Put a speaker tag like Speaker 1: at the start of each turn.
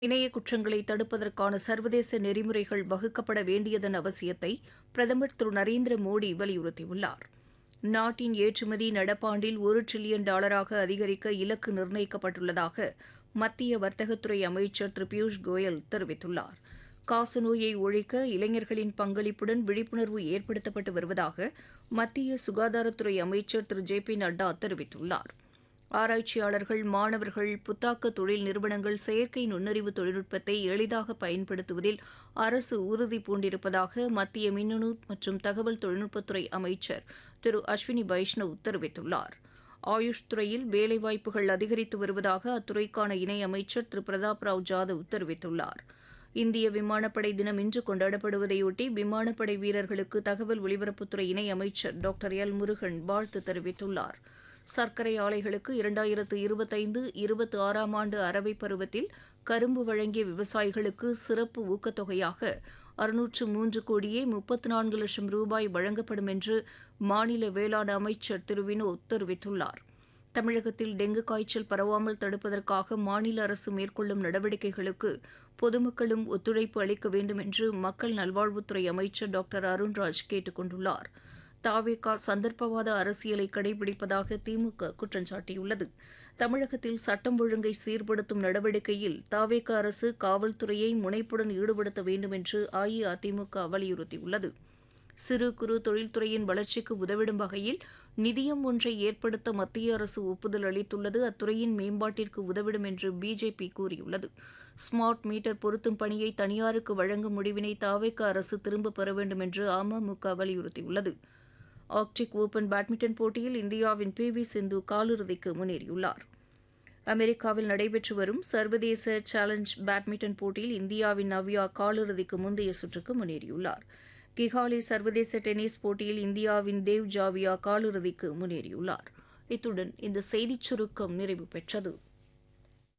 Speaker 1: இணைய குற்றங்களை தடுப்பதற்கான சர்வதேச நெறிமுறைகள் வகுக்கப்பட வேண்டியதன் அவசியத்தை பிரதமர் திரு நரேந்திர மோடி வலியுறுத்தியுள்ளார் நாட்டின் ஏற்றுமதி நடப்பாண்டில் ஒரு டிரில்லியன் டாலராக அதிகரிக்க இலக்கு நிர்ணயிக்கப்பட்டுள்ளதாக மத்திய வர்த்தகத்துறை அமைச்சர் திரு பியூஷ் கோயல் தெரிவித்துள்ளார் காசநோயை ஒழிக்க இளைஞர்களின் பங்களிப்புடன் விழிப்புணர்வு ஏற்படுத்தப்பட்டு வருவதாக மத்திய சுகாதாரத்துறை அமைச்சர் திரு ஜே பி நட்டா தெரிவித்துள்ளார் ஆராய்ச்சியாளர்கள் மாணவர்கள் புத்தாக்க தொழில் நிறுவனங்கள் செயற்கை நுண்ணறிவு தொழில்நுட்பத்தை எளிதாக பயன்படுத்துவதில் அரசு உறுதி பூண்டிருப்பதாக மத்திய மின்னணு மற்றும் தகவல் தொழில்நுட்பத்துறை அமைச்சர் திரு அஸ்வினி வைஷ்ணவ் தெரிவித்துள்ளார் ஆயுஷ் துறையில் வேலைவாய்ப்புகள் அதிகரித்து வருவதாக அத்துறைக்கான இணை அமைச்சர் திரு பிரதாப் ராவ் ஜாதவ் தெரிவித்துள்ளார் இந்திய விமானப்படை தினம் இன்று கொண்டாடப்படுவதையொட்டி விமானப்படை வீரர்களுக்கு தகவல் ஒலிபரப்புத்துறை இணை அமைச்சர் டாக்டர் எல் முருகன் வாழ்த்து தெரிவித்துள்ளார் சர்க்கரை ஆலைகளுக்கு இரண்டாயிரத்து இருபத்தைந்து இருபத்தி ஆறாம் ஆண்டு அரவை பருவத்தில் கரும்பு வழங்கிய விவசாயிகளுக்கு சிறப்பு ஊக்கத்தொகையாக அறுநூற்று மூன்று கோடியே முப்பத்து நான்கு லட்சம் ரூபாய் வழங்கப்படும் என்று மாநில வேளாண் அமைச்சர் திரு வினோத் தெரிவித்துள்ளார் தமிழகத்தில் டெங்கு காய்ச்சல் பரவாமல் தடுப்பதற்காக மாநில அரசு மேற்கொள்ளும் நடவடிக்கைகளுக்கு பொதுமக்களும் ஒத்துழைப்பு அளிக்க வேண்டும் என்று மக்கள் நல்வாழ்வுத்துறை அமைச்சர் டாக்டர் அருண்ராஜ் கேட்டுக் கொண்டுள்ளார் தாவேகா சந்தர்ப்பவாத அரசியலை கடைபிடிப்பதாக திமுக குற்றம் சாட்டியுள்ளது தமிழகத்தில் சட்டம் ஒழுங்கை சீர்படுத்தும் நடவடிக்கையில் தாவேக அரசு காவல்துறையை முனைப்புடன் ஈடுபடுத்த வேண்டும் என்று அஇஅதிமுக வலியுறுத்தியுள்ளது சிறு குறு தொழில்துறையின் வளர்ச்சிக்கு உதவிடும் வகையில் நிதியம் ஒன்றை ஏற்படுத்த மத்திய அரசு ஒப்புதல் அளித்துள்ளது அத்துறையின் மேம்பாட்டிற்கு உதவிடும் என்று பிஜேபி கூறியுள்ளது ஸ்மார்ட் மீட்டர் பொருத்தும் பணியை தனியாருக்கு வழங்கும் முடிவினை தாவேக அரசு திரும்பப் பெற வேண்டும் என்று அமமுக வலியுறுத்தியுள்ளது ஆர்க்டிக் ஓபன் பேட்மிண்டன் போட்டியில் இந்தியாவின் பி வி சிந்து காலிறுதிக்கு முன்னேறியுள்ளார் அமெரிக்காவில் நடைபெற்று வரும் சர்வதேச சேலஞ்ச் பேட்மிண்டன் போட்டியில் இந்தியாவின் நவ்யா காலிறுதிக்கு முந்தைய சுற்றுக்கு முன்னேறியுள்ளார் கிகாலி சர்வதேச டென்னிஸ் போட்டியில் இந்தியாவின் தேவ் ஜாவியா காலிறுதிக்கு முன்னேறியுள்ளார் இத்துடன் இந்த செய்திச் சுருக்கம் நிறைவு பெற்றது